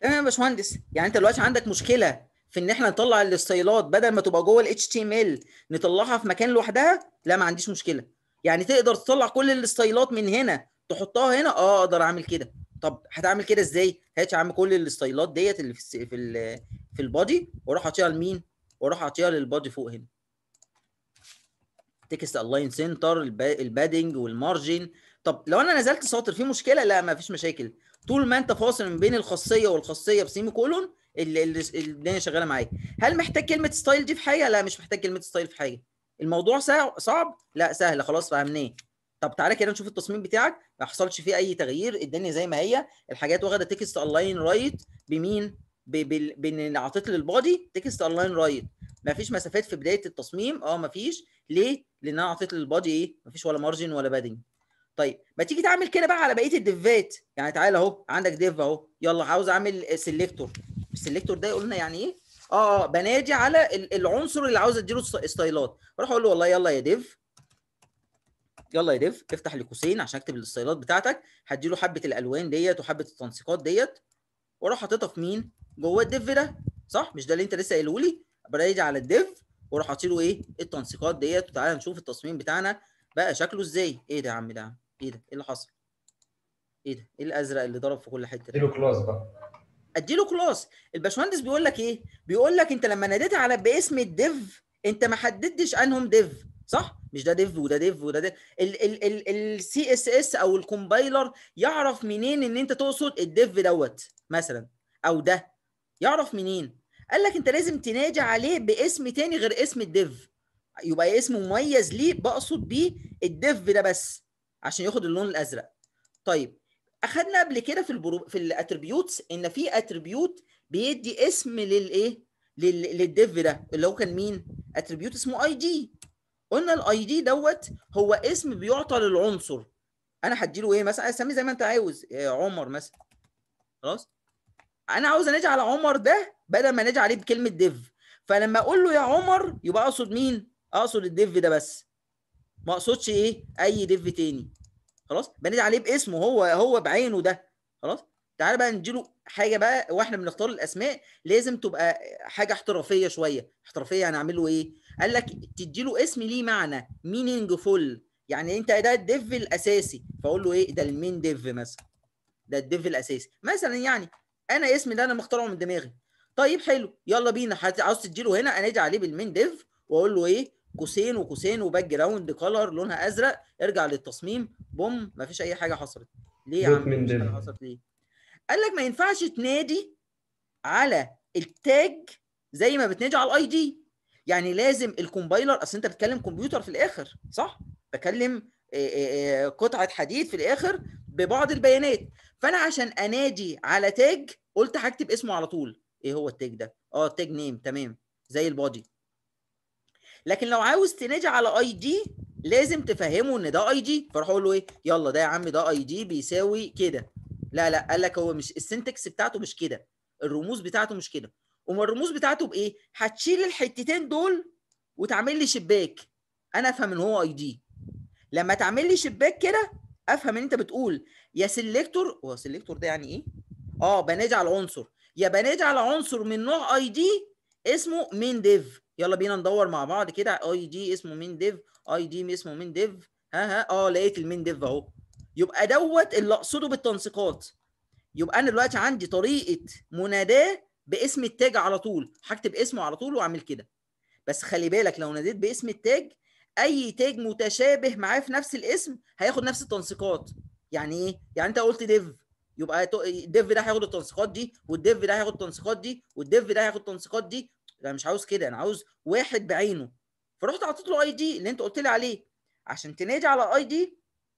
تمام يا باشمهندس يعني انت دلوقتي عندك مشكله في ان احنا نطلع الستايلات بدل ما تبقى جوه الاتش تي ام ال نطلعها في مكان لوحدها لا ما عنديش مشكله يعني تقدر تطلع كل الستايلات من هنا تحطها هنا اه اقدر اعمل كده طب هتعمل كده ازاي هات يا عم كل الستايلات ديت اللي في الس- في ال في البادي واروح اعطيها لمين واروح اعطيها للبادي فوق هنا تكست الاين سنتر البادنج والمارجن طب لو انا نزلت سطر فيه مشكله لا ما فيش مشاكل طول ما انت فاصل من بين الخاصيه والخاصيه بسيمي كولون ال- ال- الدنيا شغاله معاك هل محتاج كلمه ستايل دي في حاجه لا مش محتاج كلمه ستايل في حاجه الموضوع سا- صعب لا سهل خلاص فهمناه طب تعالى كده نشوف التصميم بتاعك ما حصلش فيه اي تغيير الدنيا زي ما هي الحاجات واخده تكست الاين رايت بمين ب- بال- بان عطيت للبادي تكست الاين رايت ما فيش مسافات في بدايه التصميم اه ما فيش ليه لان انا عطيت للبادي ايه ما فيش ولا مارجن ولا بادنج طيب ما تيجي تعمل كده بقى على بقيه الديفات يعني تعالى اهو عندك ديف اهو يلا عاوز اعمل سيلكتور السيلكتور ده قلنا يعني ايه اه اه بنادي على ال- العنصر اللي عاوز اديله ست- ستايلات اروح اقول له والله يلا يا ديف يلا يا ديف افتح لي قوسين عشان اكتب الستايلات بتاعتك هديله حبه الالوان ديت وحبه التنسيقات ديت واروح حاططها في مين جوه الديف ده صح مش ده اللي انت لسه قايله لي بنادي على الديف واروح حاطط له ايه التنسيقات ديت وتعالى نشوف التصميم بتاعنا بقى شكله ازاي ايه ده يا عم ده يا عم؟ ايه ده ايه اللي حصل ايه ده ايه الازرق اللي ضرب في كل حته ده؟ اديله كلاس بقى اديله كلاس الباشمهندس بيقول لك ايه بيقول لك انت لما ناديت على باسم الديف انت ما حددتش انهم ديف صح مش ده ديف وده ديف وده ديف السي اس اس او الكومبايلر يعرف منين ان انت تقصد الديف دوت مثلا او ده يعرف منين قال لك انت لازم تنادي عليه باسم تاني غير اسم الديف يبقى اسم مميز ليه بقصد بيه الديف ده بس عشان ياخد اللون الازرق طيب اخدنا قبل كده في البرو... في الاتريبيوتس ان في اتريبيوت بيدي اسم للايه لل... للديف ده اللي هو كان مين اتريبيوت اسمه اي دي قلنا الاي دي دوت هو اسم بيعطى للعنصر انا هديله ايه مثلا اسميه زي ما انت عاوز إيه، عمر مثلا خلاص انا عاوز انادي على عمر ده بدل ما انادي عليه بكلمه ديف فلما اقول له يا عمر يبقى اقصد مين اقصد الديف ده بس ما اقصدش ايه اي ديف تاني خلاص بنادي عليه باسمه هو هو بعينه ده خلاص تعالى بقى نديله حاجه بقى واحنا بنختار الاسماء لازم تبقى حاجه احترافيه شويه احترافيه يعني اعمل له ايه قال لك تديله اسم ليه معنى مينينج فول يعني انت ده الديف الاساسي فاقول له ايه ده المين ديف مثلا ده الديف الاساسي مثلا يعني انا اسمي ده انا مختاره من دماغي طيب حلو يلا بينا هت- عاوز تديله هنا انادي عليه بالمين ديف واقول له ايه قوسين وقوسين وباك جراوند كلر لونها ازرق ارجع للتصميم بوم مفيش اي حاجه حصلت ليه يا دوت عم من مفيش حاجه ديف. حصلت ليه قال لك ما ينفعش تنادي على التاج زي ما بتنادي على الاي دي يعني لازم الكومبايلر اصل انت بتكلم كمبيوتر في الاخر صح بكلم آه، آه، آه، قطعه حديد في الاخر ببعض البيانات فانا عشان انادي على تاج قلت هكتب اسمه على طول ايه هو التاج ده اه تاج نيم تمام زي البادي لكن لو عاوز تنادي على اي دي لازم تفهمه ان ده اي دي فراح اقول له ايه يلا ده يا عم ده اي دي بيساوي كده لا لا قال لك هو مش السنتكس بتاعته مش كده الرموز بتاعته مش كده امال الرموز بتاعته بايه هتشيل الحتتين دول وتعمل لي شباك انا افهم ان هو اي دي لما تعمل لي شباك كده افهم ان انت بتقول يا سيلكتور هو سيلكتور ده يعني ايه اه بنادي على عنصر يا بنادي على عنصر من نوع اي دي اسمه مين ديف يلا بينا ندور مع بعض كده اي دي اسمه مين ديف اي دي اسمه مين ديف ها ها اه لقيت المين ديف اهو يبقى دوت اللي اقصده بالتنسيقات يبقى انا دلوقتي عندي طريقه مناداه باسم التاج على طول هكتب اسمه على طول واعمل كده بس خلي بالك لو ناديت باسم التاج اي تاج متشابه معاه في نفس الاسم هياخد نفس التنسيقات يعني ايه يعني انت قلت ديف يبقى تو- الديف ده هياخد التنسيقات دي والديف ده هياخد التنسيقات دي والديف ده هياخد التنسيقات دي لا مش عاوز كده انا عاوز واحد بعينه فرحت حطيت له اي دي اللي انت قلت لي عليه عشان تنادي على اي دي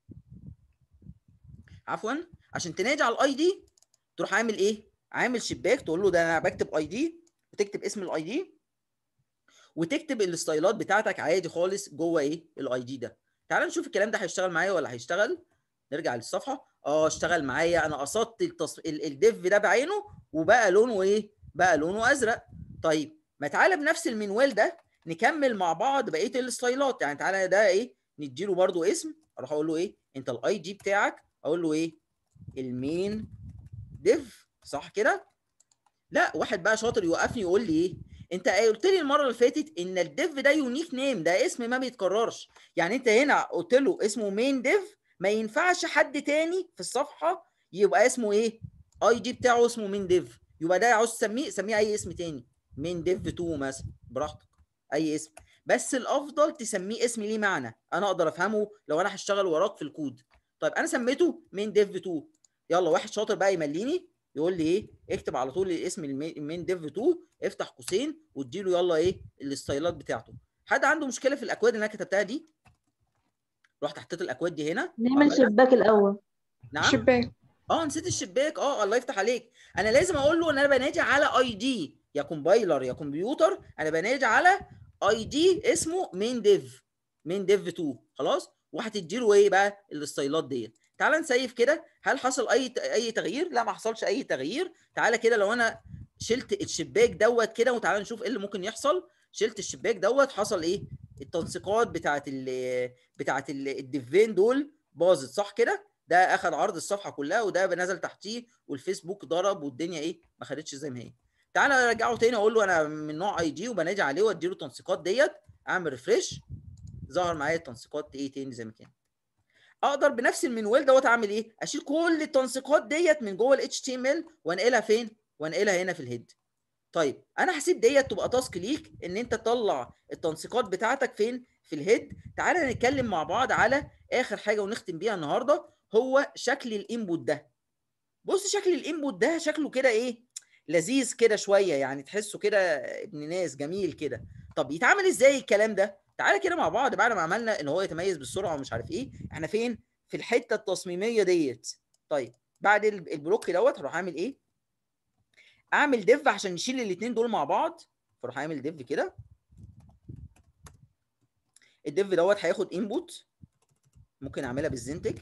عفوا عشان تنادي على الاي دي تروح عامل ايه عامل شباك تقول له ده انا بكتب اي دي وتكتب اسم الاي دي وتكتب الستايلات بتاعتك عادي خالص جوه ايه الاي دي ده تعال نشوف الكلام ده هيشتغل معايا ولا هيشتغل نرجع للصفحه اه اشتغل معايا انا قصدت التص... ال- الديف ده بعينه وبقى لونه ايه بقى لونه ازرق طيب ما تعالى بنفس المنوال ده نكمل مع بعض بقيه الستايلات يعني تعالى ده ايه نديله برضو اسم اروح اقول له ايه انت الاي دي بتاعك اقول له ايه المين ديف صح كده لا واحد بقى شاطر يوقفني يقول لي ايه انت قلت لي المره اللي فاتت ان الديف ده يونيك نيم ده اسم ما بيتكررش يعني انت هنا قلت له اسمه مين ديف ما ينفعش حد تاني في الصفحه يبقى اسمه ايه اي دي بتاعه اسمه مين ديف يبقى ده عاوز تسميه سميه اي اسم تاني مين ديف 2 مثلا براحتك اي اسم بس الافضل تسميه اسم ليه معنى انا اقدر افهمه لو انا هشتغل وراك في الكود طيب انا سميته مين ديف 2 يلا واحد شاطر بقى يمليني يقول لي ايه اكتب على طول اسم المين ديف 2 افتح قوسين واديله يلا ايه الستايلات بتاعته حد عنده مشكله في الاكواد اللي انا كتبتها دي رحت حطيت الاكواد دي هنا نعمل شباك الاول نعم شباك اه نسيت الشباك اه الله يفتح عليك انا لازم اقول له ان انا بنادي على اي دي يا كومبايلر يا كمبيوتر انا بنادي على اي دي اسمه مين ديف مين ديف 2 خلاص وهتدي له ايه بقى الستايلات ديت تعال نسيف كده هل حصل اي اي تغيير لا ما حصلش اي تغيير تعالى كده لو انا شلت الشباك دوت كده وتعالى نشوف ايه اللي ممكن يحصل شلت الشباك دوت حصل ايه التنسيقات بتاعت ال بتاعت ال- الديفين دول باظت صح كده ده اخد عرض الصفحه كلها وده نزل تحتيه والفيسبوك ضرب والدنيا ايه ما خدتش زي ما هي تعالى ارجعه تاني اقول له انا من نوع اي جي وبنادي عليه وادي له التنسيقات ديت اعمل ريفريش ظهر معايا التنسيقات ايه تاني زي ما كان اقدر بنفس المنوال دوت اعمل ايه اشيل كل التنسيقات ديت من جوه الاتش تي ام ال وانقلها فين وانقلها هنا في الهيد طيب انا هسيب ديت تبقى تاسك ليك ان انت تطلع التنسيقات بتاعتك فين في الهيد تعالى نتكلم مع بعض على اخر حاجه ونختم بيها النهارده هو شكل الانبوت ده بص شكل الانبوت ده شكله كده ايه لذيذ كده شويه يعني تحسه كده ابن ناس جميل كده طب يتعمل ازاي الكلام ده تعالى كده مع بعض بعد ما عملنا ان هو يتميز بالسرعه ومش عارف ايه احنا فين في الحته التصميميه ديت طيب بعد ال- البلوك دوت هروح اعمل ايه اعمل ديف عشان نشيل الاثنين دول مع بعض فاروح اعمل ديف كده الديف دوت هياخد انبوت ممكن اعملها بالزنتج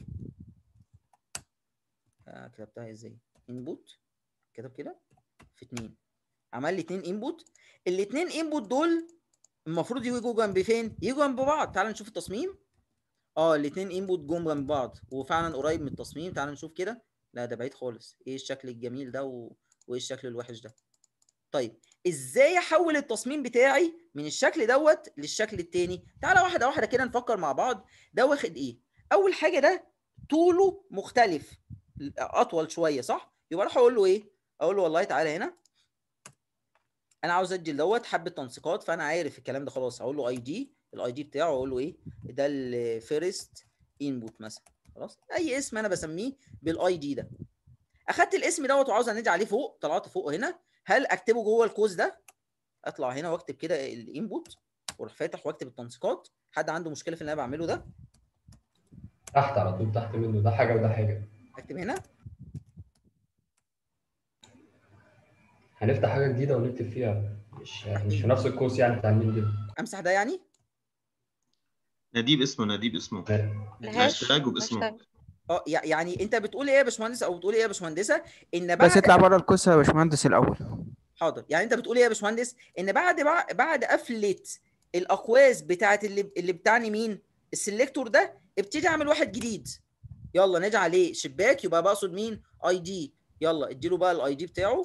آه كتبتها ازاي انبوت كتب كده في اتنين عمل لي اتنين انبوت الاتنين انبوت دول المفروض يجوا جنب فين يجوا جنب بعض تعال نشوف التصميم اه الاتنين انبوت جم جنب بعض وفعلا قريب من التصميم تعال نشوف كده لا ده بعيد خالص ايه الشكل الجميل ده و... وايه الشكل الوحش ده طيب ازاي احول التصميم بتاعي من الشكل دوت للشكل التاني تعالى واحده واحده كده نفكر مع بعض ده واخد ايه اول حاجه ده طوله مختلف اطول شويه صح يبقى اروح اقول له ايه اقول له والله تعالى هنا انا عاوز ادي دوت حبه تنسيقات فانا عارف الكلام ده خلاص هقول له اي دي الاي دي بتاعه اقول له ايه ده الفيرست انبوت مثلا خلاص اي اسم انا بسميه بالاي دي ده اخدت الاسم دوت وعاوز انادي عليه فوق طلعت فوق هنا هل اكتبه جوه القوس ده اطلع هنا واكتب كده الانبوت واروح فاتح واكتب التنسيقات حد عنده مشكله في اللي انا بعمله ده تحت على طول تحت منه ده حاجه وده حاجه اكتب هنا هنفتح حاجه جديده ونكتب فيها مش مش في نفس الكورس يعني بتاع المين دي امسح ده يعني ناديه باسمه ناديه باسمه الهاش هاشتاج وباسمه هاشتاج. اه يع- يعني انت بتقول ايه يا باشمهندس او بتقول ايه يا باشمهندسه ان بس بعد اطلع بره القصه يا باشمهندس الاول حاضر يعني انت بتقول ايه يا باشمهندس ان بعد بعد, بعد قفله الاقواس بتاعت اللي اللي بتعني مين السلكتور ده ابتدي اعمل واحد جديد يلا نجي عليه شباك يبقى بقصد مين اي دي يلا اديله بقى الاي دي بتاعه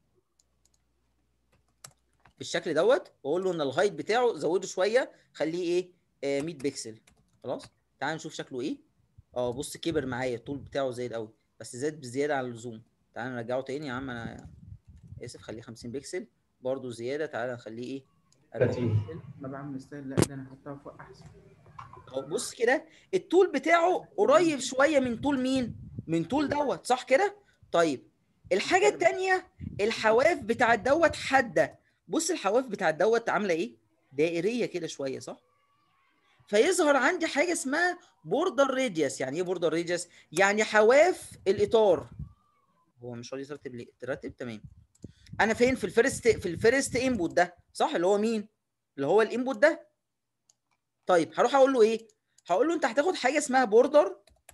بالشكل دوت واقول له ان الهايت بتاعه زوده شويه خليه ايه آه 100 بكسل خلاص تعال نشوف شكله ايه اه بص كبر معايا الطول بتاعه زايد قوي بس زاد بزياده عن اللزوم تعال نرجعه تاني يا عم انا اسف خليه 50 بكسل برضو زياده تعالى نخليه ايه 40 30. بكسل ما بعمل ستايل لا ده انا احطها فوق احسن أهو بص كده الطول بتاعه قريب شويه من طول مين من طول دوت صح كده طيب الحاجه التانية الحواف بتاعت دوت حاده بص الحواف بتاعت دوت عامله ايه دائريه كده شويه صح فيظهر عندي حاجه اسمها بوردر راديوس يعني ايه بوردر راديوس يعني حواف الاطار هو مش راضي يترتب ليه ترتب تمام انا فين في الفيرست في الفيرست انبوت ده صح اللي هو مين اللي هو الانبوت ده طيب هروح اقول له ايه هقول له انت هتاخد حاجه اسمها بوردر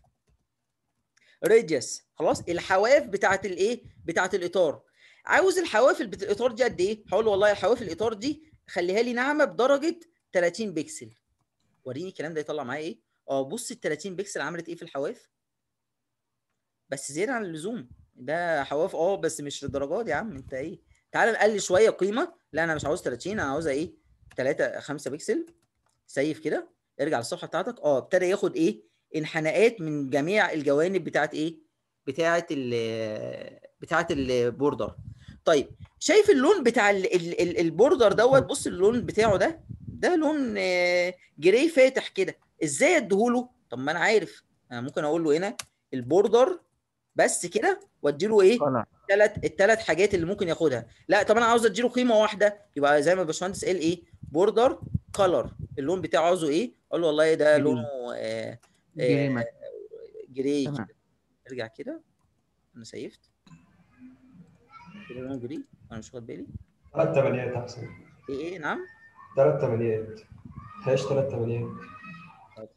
راديوس خلاص الحواف بتاعت الايه بتاعت الاطار عاوز الحواف اللي بتاعت الاطار دي قد ايه هقول له والله الحواف الاطار دي خليها لي ناعمه بدرجه 30 بكسل وريني الكلام ده يطلع معايا ايه اه بص ال 30 بكسل عملت ايه في الحواف بس زياده عن اللزوم ده حواف اه بس مش للدرجات دي يا عم انت ايه تعال نقلل شويه قيمه لا انا مش عاوز 30 انا عاوزها ايه 3 5 بكسل سيف كده ارجع للصفحه بتاعتك اه ابتدى ياخد ايه انحناءات من جميع الجوانب بتاعت ايه بتاعت ال بتاعت البوردر طيب شايف اللون بتاع ال- ال- ال- البوردر دوت بص اللون بتاعه ده ده لون آه، جراي فاتح كده ازاي اديهوله طب ما انا عارف انا ممكن اقول له هنا البوردر بس كده واديله ايه color الثلاث الثلاث حاجات اللي ممكن ياخدها لا طب انا عاوز اديله قيمه واحده يبقى زي ما الباشمهندس قال ايه بوردر كلر اللون بتاعه عاوزه ايه اقول له والله ده جري. لونه آه جري آه مثلا. جراي تمام. كده ارجع كده انا سيفت كده لونه جراي انا مش واخد بالي ثلاث تمانيات احسن ايه ايه نعم ثلاث تمانيات هاش ثلاث تمانيات حاضر.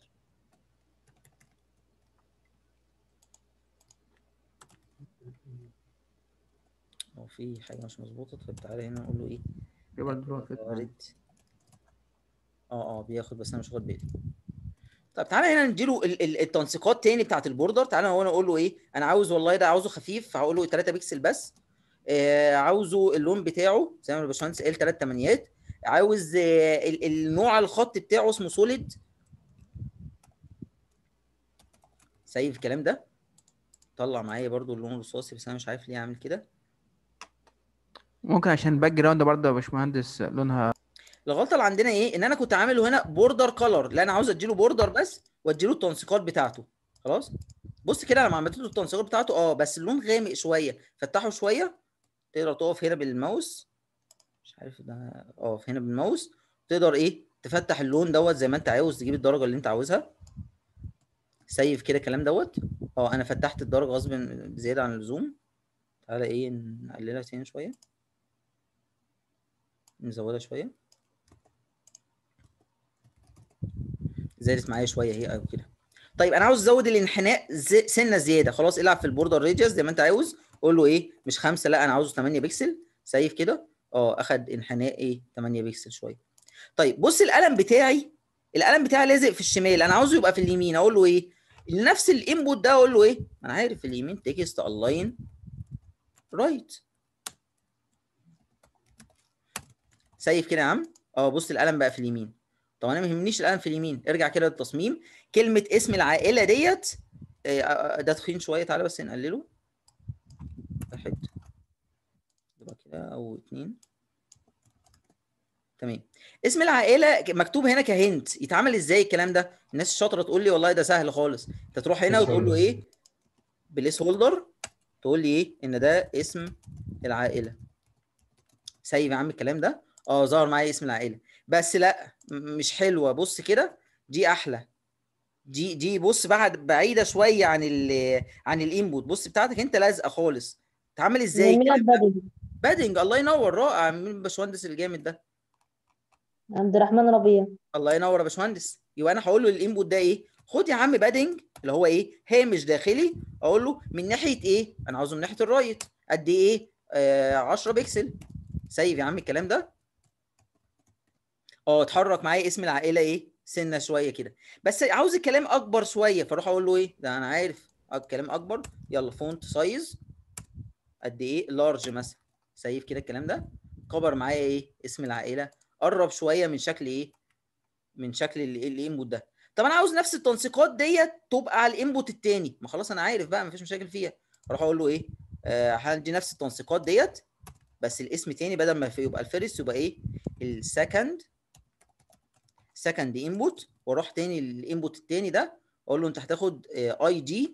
هو في حاجه مش مظبوطه طب تعالى هنا نقول له ايه يبقى الدور في وارد اه اه بياخد بس انا مش واخد بالي طب تعالى هنا نديله ال- ال- التنسيقات تاني بتاعت البوردر تعالى هو انا اقول له ايه انا عاوز والله ده عاوزه خفيف فهقول له 3 بكسل بس آه عاوزه اللون بتاعه زي ما الباشمهندس قال 3 تمانيات عاوز آه ال- النوع الخط بتاعه اسمه سوليد سيف الكلام ده طلع معايا برضو اللون الرصاصي بس انا مش عارف ليه عامل كده ممكن عشان الباك جراوند برضه يا باشمهندس لونها الغلطه اللي عندنا ايه ان انا كنت عامله هنا بوردر كلر لا انا عاوز اديله بوردر بس واديله التنسيقات بتاعته خلاص بص كده لما عملت له التنسيقات بتاعته اه بس اللون غامق شويه فتحه شويه تقدر تقف هنا بالماوس مش عارف ده اقف هنا بالماوس تقدر ايه تفتح اللون دوت زي ما انت عاوز تجيب الدرجه اللي انت عاوزها سيف كده الكلام دوت اه انا فتحت الدرجه غصب زياده عن اللزوم تعالى ايه نقللها تاني شويه نزودها شويه زادت معايا شويه اهي او كده طيب انا عاوز ازود الانحناء زي سنه زياده خلاص العب في البوردر ريديوس زي ما انت عاوز قول له ايه مش خمسه لا انا عاوزه 8 بكسل سيف كده اه اخد انحناء ايه 8 بكسل شويه طيب بص القلم بتاعي القلم بتاعي لازق في الشمال انا عاوزه يبقى في اليمين اقول له ايه نفس الانبوت ده اقول له ايه انا عارف في اليمين تكست الاين رايت سيف كده يا عم اه بص القلم بقى في اليمين طب انا ما يهمنيش القلم في اليمين ارجع كده للتصميم كلمه اسم العائله ديت آه، آه، ده تخين شويه تعالى بس نقلله واحد يبقى كده او اتنين تمام اسم العائله مكتوب هنا كهنت يتعمل ازاي الكلام ده الناس الشاطره تقول لي والله ده سهل خالص انت تروح هنا وتقول له ايه بليس هولدر تقول لي ايه ان ده اسم العائله سيب يا عم الكلام ده اه ظهر معايا اسم العائله بس لا م- مش حلوه بص كده دي احلى دي دي بص بعد بعيده شويه عن ال عن الانبوت بص بتاعتك انت لازقه خالص تعمل ازاي جميلة الكلام ده؟ البدن بادنج الله ينور رائع مين الباشمهندس الجامد ده عبد الرحمن ربيع الله ينور يا باشمهندس يبقى انا هقول له الانبوت ده ايه خد يا عم بادنج اللي هو ايه هامش داخلي اقول له من ناحيه ايه انا عاوزه من ناحيه الرايت قد ايه آه 10 بكسل سيب يا عم الكلام ده اه اتحرك معايا اسم العائله ايه سنه شويه كده بس عاوز الكلام اكبر شويه فاروح اقول له ايه ده انا عارف الكلام اكبر يلا فونت سايز قد ايه لارج مثلا سيف كده الكلام ده كبر معايا ايه اسم العائله قرب شويه من شكل ايه من شكل ال- الانبوت ده طب انا عاوز نفس التنسيقات ديت تبقى على الانبوت التاني ما خلاص انا عارف بقى مفيش مشاكل فيها اروح اقول له ايه آه هدي نفس التنسيقات ديت بس الاسم تاني بدل ما في- يبقى الفيرست يبقى ايه السكند سكند انبوت واروح تاني الانبوت التاني ده اقول له انت هتاخد اي دي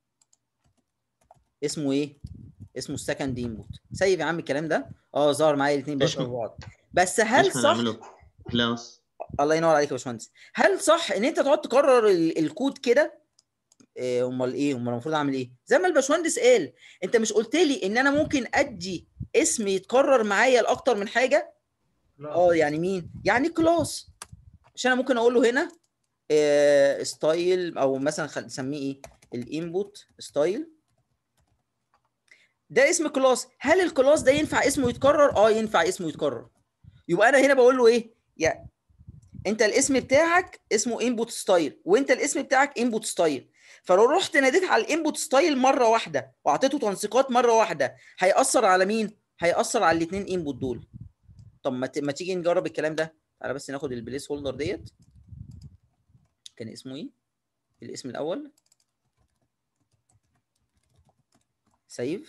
اسمه ايه اسمه السكند انبوت سيب يا عم الكلام ده اه ظهر معايا الاثنين بقى اسمه- شبه بعض بس هل احنا صح نعمله كلاس الله ينور عليك يا باشمهندس هل صح ان انت تقعد تكرر ال- الكود كده إيه، امال ايه امال المفروض اعمل ايه زي ما الباشمهندس قال انت مش قلت لي ان انا ممكن ادي اسم يتكرر معايا لاكتر من حاجه اه يعني مين يعني كلاس مش انا ممكن اقول له هنا آه ستايل او مثلا خل- نسميه ايه الانبوت ستايل ده اسم كلاس هل الكلاس ده ينفع اسمه يتكرر اه ينفع اسمه يتكرر يبقى انا هنا بقول له ايه يا انت الاسم بتاعك اسمه انبوت ستايل وانت الاسم بتاعك انبوت ستايل فلو رحت ناديت على الانبوت ستايل مره واحده واعطيته تنسيقات مره واحده هيأثر على مين هيأثر على الاثنين انبوت دول طب ما, ت... ما تيجي نجرب الكلام ده تعالى بس ناخد البليس هولدر ديت كان اسمه ايه الاسم الاول سيف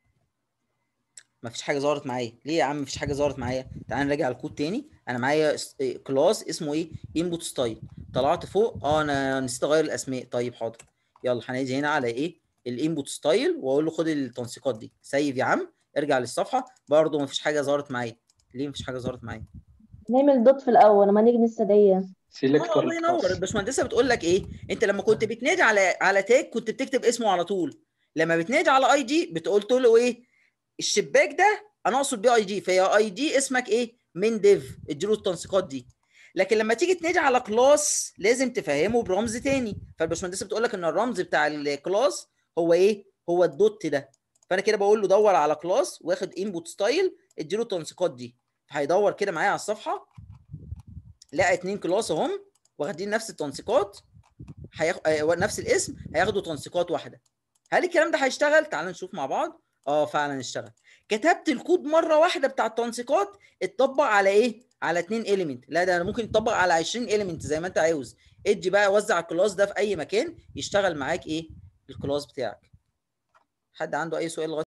مفيش حاجه ظهرت معايا ليه يا عم مفيش حاجه ظهرت معايا تعال نراجع الكود تاني انا معايا كلاس اسمه ايه انبوت ستايل طلعت فوق اه انا نسيت اغير الاسماء طيب حاضر يلا هنيجي هنا على ايه الانبوت ستايل واقول له خد التنسيقات دي سيف يا عم ارجع للصفحه برضه مفيش حاجه ظهرت معايا ليه مفيش حاجه ظهرت معايا نعمل دوت في الأول لما نيجي نستدعيه اه سيلكتور الله ينور الباشمهندسه بتقول لك ايه انت لما كنت بتنادي على على تاج كنت بتكتب اسمه على طول لما بتنادي على اي دي بتقول له ايه الشباك ده انا اقصد بيه اي دي فهي اي دي اسمك ايه من ديف اديله التنسيقات دي لكن لما تيجي تنادي على كلاس لازم تفهمه برمز تاني فالباشمهندسه بتقول لك ان الرمز بتاع الكلاس هو ايه هو الدوت ده فانا كده بقول له دور على كلاس واخد انبوت ستايل اديله التنسيقات دي هيدور كده معايا على الصفحه لقى اتنين كلاس اهم واخدين نفس التنسيقات هياخ... آه، نفس الاسم هياخدوا تنسيقات واحده هل الكلام ده هيشتغل تعال نشوف مع بعض اه فعلا اشتغل كتبت الكود مره واحده بتاع التنسيقات اتطبق على ايه على اتنين اليمنت لا ده ممكن يتطبق على 20 اليمنت زي ما انت عاوز ادي بقى وزع الكلاس ده في اي مكان يشتغل معاك ايه الكلاس بتاعك حد عنده اي سؤال لغايه